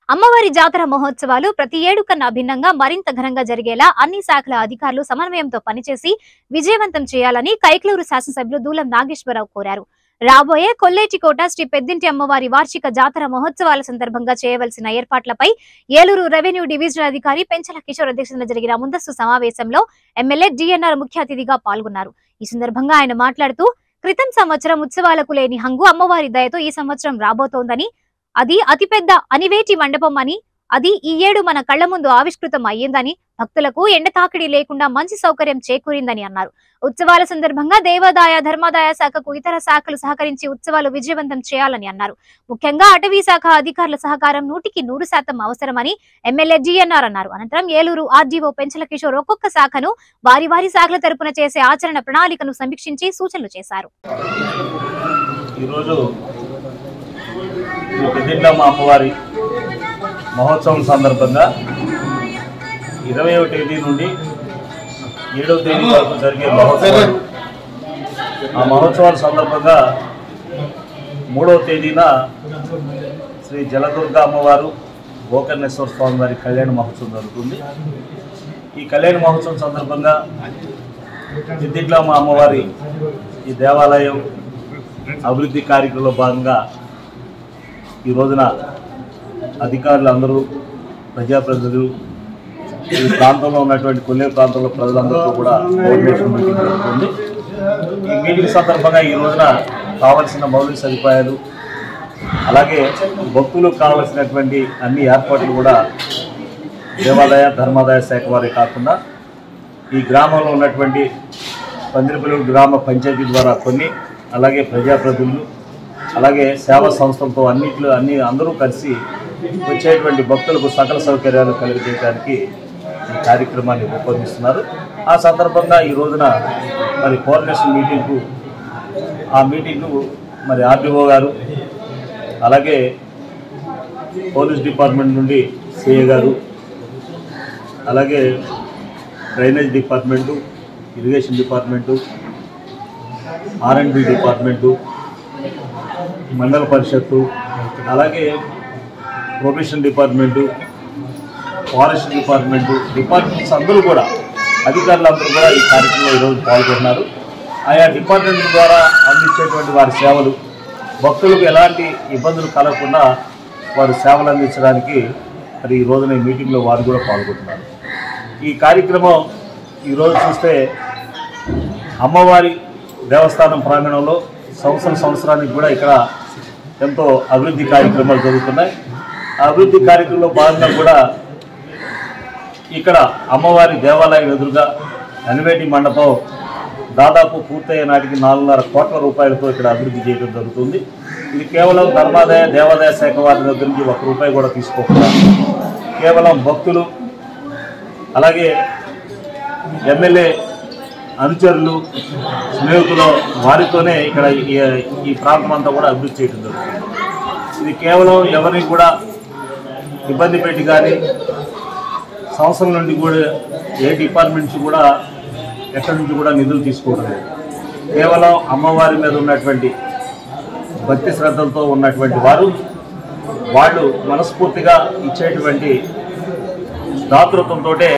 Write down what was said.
అమ్మవారి జాతర మహోత్సవాలు ప్రతి ఏడు కన్నా భిన్నంగా మరింత ఘనంగా జరిగేలా అన్ని శాఖల అధికారులు సమన్వయంతో పనిచేసి విజయవంతం చేయాలని కైక్లూరు శాసనసభ్యులు దూలం నాగేశ్వరరావు కోరారు రాబోయే కొల్లేటికోట శ్రీ పెద్దింటి అమ్మవారి వార్షిక జాతర మహోత్సవాల సందర్భంగా చేయవలసిన ఏర్పాట్లపై ఏలూరు రెవెన్యూ డివిజనల్ అధికారి పెంచల కిషోర్ అధ్యక్షతన జరిగిన ముందస్తు సమావేశంలో ఎమ్మెల్యే డిఎన్ఆర్ ముఖ్య అతిథిగా పాల్గొన్నారు ఈ సందర్భంగా ఆయన మాట్లాడుతూ క్రితం సంవత్సరం ఉత్సవాలకు లేని హంగు అమ్మవారి దయతో ఈ సంవత్సరం రాబోతోందని అది అతిపెద్ద అనివేటి మండపం అని అది ఈ ఏడు మన కళ్ల ముందు ఆవిష్కృతం అయ్యిందని భక్తులకు ఎండ తాకిడి లేకుండా మంచి సౌకర్యం చేకూరిందని అన్నారు ఉత్సవాల సందర్భంగా దేవాదాయ ధర్మాదాయ శాఖకు ఇతర శాఖలు సహకరించి ఉత్సవాలు విజయవంతం చేయాలని అన్నారు ముఖ్యంగా అటవీ శాఖ అధికారుల సహకారం నూటికి నూరు శాతం అవసరమని ఎమ్మెల్యే డిఎన్ఆర్ అన్నారు అనంతరం ఏలూరు ఆర్డీఓ పెంచల కిషోర్ ఒక్కొక్క శాఖను వారి వారి శాఖల తరపున చేసే ఆచరణ ప్రణాళికను సమీక్షించి సూచనలు చేశారు ఈరోజు శ్రీ పెద్దింటమ్మ అమ్మవారి మహోత్సవం సందర్భంగా ఇరవైవ తేదీ నుండి ఏడవ తేదీ వరకు జరిగే మహోత్సవాలు ఆ మహోత్సవాల సందర్భంగా మూడవ తేదీన శ్రీ జలదుర్గ అమ్మవారు గోకర్ణేశ్వర స్వామి వారి కళ్యాణ మహోత్సవం జరుగుతుంది ఈ కళ్యాణ మహోత్సవం సందర్భంగా పెద్దింట్లమ్మ అమ్మవారి ఈ దేవాలయం అభివృద్ధి కార్యక్రమంలో భాగంగా ఈ రోజున అధికారులు అందరూ ప్రజాప్రతినిధులు ఈ ప్రాంతంలో ఉన్నటువంటి కొల్లే ప్రాంతంలో ప్రజలందరితో కూడా కోఆర్డినేషన్ మీటింగ్ జరుగుతుంది ఈ మీటింగ్ సందర్భంగా ఈ రోజున కావలసిన మౌలిక సదుపాయాలు అలాగే భక్తులకు కావలసినటువంటి అన్ని ఏర్పాట్లు కూడా దేవాదాయ ధర్మాదాయ శాఖ వారే కాకుండా ఈ గ్రామంలో ఉన్నటువంటి పందిరిపల్లి గ్రామ పంచాయతీ ద్వారా కొన్ని అలాగే ప్రజాప్రతినిధులు అలాగే సేవా సంస్థలతో అన్నిట్లో అన్ని అందరూ కలిసి వచ్చేటువంటి భక్తులకు సకల సౌకర్యాలు కలిగజేయడానికి ఈ కార్యక్రమాన్ని రూపొందిస్తున్నారు ఆ సందర్భంగా ఈ రోజున మరి కోఆర్డినేషన్ మీటింగ్కు ఆ మీటింగ్కు మరి ఆర్డీఓ గారు అలాగే పోలీస్ డిపార్ట్మెంట్ నుండి సిఏ గారు అలాగే drainage department irrigation department R and B department మండల పరిషత్తు అలాగే profession department forest department departments అందరూ కూడా అధికారులందరూ కూడా ఈ కార్యక్రమంలో ఈరోజు పాల్గొన్నారు ఆయా డిపార్ట్మెంట్ ద్వారా అందించేటువంటి వారి సేవలు భక్తులకు ఎలాంటి ఇబ్బందులు కలగకుండా వారు సేవలు అందించడానికి మరి ఈ రోజున ఈ మీటింగ్లో వారు కూడా పాల్గొంటున్నారు ఈ కార్యక్రమం ఈరోజు చూస్తే అమ్మవారి దేవస్థానం ప్రాంగణంలో సంవత్సరం సంవత్సరానికి కూడా ఇక్కడ ఎంతో అభివృద్ధి కార్యక్రమాలు జరుగుతున్నాయి ఆ అభివృద్ధి కార్యక్రమంలో భాగంగా కూడా ఇక్కడ అమ్మవారి దేవాలయం ఎదురుగా అనివేటి మండపం దాదాపు పూర్తయ్యే నాటికి నాలుగున్నర కోట్ల రూపాయలతో ఇక్కడ అభివృద్ధి చేయడం జరుగుతుంది ఇది కేవలం ధర్మాదాయ దేవాదాయ శాఖ వారి దగ్గర నుంచి ఒక రూపాయి కూడా తీసుకోకుండా కేవలం భక్తులు అలాగే ఎమ్మెల్యే అనుచరులు స్నేహితులు వారితోనే ఇక్కడ ఈ- ఈ ప్రాంతం అంతా కూడా అభివృద్ధి చేయడం జరుగుతుంది ఇది కేవలం ఎవరిని కూడా ఇబ్బంది పెట్టి కానీ సంవత్సరం నుండి కూడా ఏ డిపార్ట్మెంట్ నుంచి కూడా ఎక్కడి నుంచి కూడా నిధులు తీసుకోవడం లేదు కేవలం అమ్మవారి మీద ఉన్నటువంటి భక్తి శ్రద్ధలతో ఉన్నటువంటి వారు వాళ్ళు మనస్ఫూర్తిగా ఇచ్చేటువంటి దాతృత్వంతో